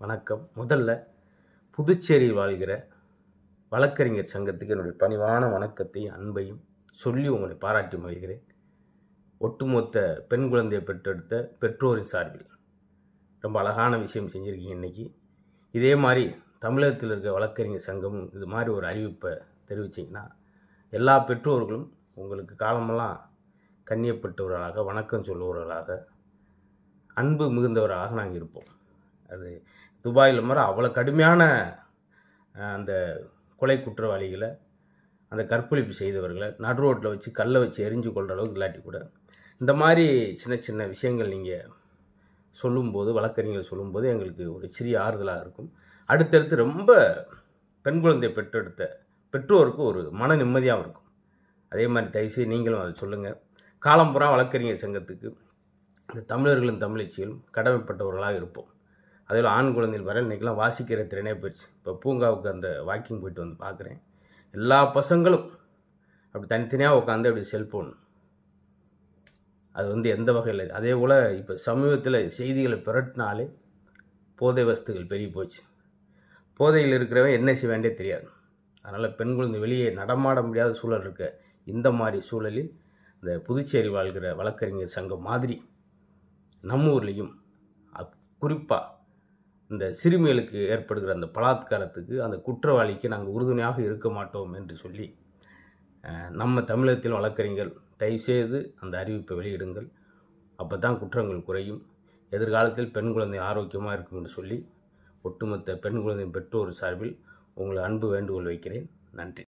வணக்கம் முதல்ல புதுச்சேரியில் வாழ்கிற வழக்கறிஞர் சங்கத்துக்கு என்னுடைய பணிவான வணக்கத்தையும் அன்பையும் சொல்லி உங்களை பாராட்டி மகிழ்கிறேன் ஒட்டுமொத்த பெண் குழந்தையை பெற்றெடுத்த பெற்றோரின் சார்பில் ரொம்ப அழகான விஷயம் செஞ்சுருக்கீங்க இன்றைக்கி இதே மாதிரி தமிழகத்தில் இருக்க வழக்கறிஞர் சங்கமும் இது மாதிரி ஒரு அறிவிப்பை தெரிவிச்சிங்கன்னா எல்லா பெற்றோர்களும் உங்களுக்கு காலமெல்லாம் கண்ணியப்பட்டவர்களாக வணக்கம் சொல்லுவவர்களாக அன்பு மிகுந்தவராக நாங்கள் இருப்போம் அது துபாயில் மாதிரி அவ்வளோ கடுமையான அஹ், அந்த கொலை குற்றவாளிகளை அந்த கற்பழிப்பு செய்தவர்களை நடு ரோட்டில் வச்சு கல்லை வச்சு எரிஞ்சு கொள்கிற அளவுக்கு இல்லாட்டி கூட இந்த மாதிரி சின்ன சின்ன விஷயங்கள் நீங்கள் சொல்லும்போது வழக்கறிஞர்கள் சொல்லும்போது எங்களுக்கு ஒரு சிறிய ஆறுதலாக இருக்கும் அடுத்தடுத்து ரொம்ப பெண் குழந்தை பெற்றெடுத்த பெற்றோருக்கு ஒரு மன நிம்மதியாகவும் இருக்கும் அதே மாதிரி தயவுசெய்து நீங்களும் அதை சொல்லுங்கள் காலம்புறா வழக்கறிஞர் சங்கத்துக்கு இந்த தமிழர்களும் தமிழச்சிகளும் கடமைப்பட்டவர்களாக இருப்போம் அதில் ஆண் குழந்தைகள் வர இன்றைக்கெல்லாம் வாசிக்கிற திறனே போயிடுச்சு இப்போ பூங்காவுக்கு அந்த வாக்கிங் போயிட்டு வந்து பார்க்குறேன் எல்லா பசங்களும் அப்படி தனித்தனியாக உட்காந்து அப்படி செல்ஃபோன் அது வந்து எந்த வகையில் அதே போல் இப்போ சமீபத்தில் செய்திகளை பிரட்டினாலே போதை வஸ்துகள் பெருகி போச்சு போதையில் இருக்கிறவன் என்ன செய்ய வேண்டிய தெரியாது அதனால் பெண் குழந்தை வெளியே நடமாட முடியாத சூழல் இருக்க இந்த மாதிரி சூழலில் இந்த புதுச்சேரி வாழ்கிற வழக்கறிஞர் சங்கம் மாதிரி நம்ம ஊர்லேயும் குறிப்பாக இந்த சிறுமிகளுக்கு ஏற்படுகிற அந்த பலாத்காரத்துக்கு அந்த குற்றவாளிக்கு நாங்கள் உறுதுணையாக இருக்க மாட்டோம் என்று சொல்லி அஹ், நம்ம தமிழகத்தில் வழக்கறிஞர்கள் தயவுசெய்து அந்த அறிவிப்பை வெளியிடுங்கள் அப்போ தான் குற்றங்கள் குறையும் எதிர்காலத்தில் பெண் குழந்தை ஆரோக்கியமாக இருக்கும் என்று சொல்லி ஒட்டுமொத்த பெண் குழந்தை பெற்றோர் சார்பில் உங்களை அன்பு வேண்டுகோள் வைக்கிறேன் நன்றி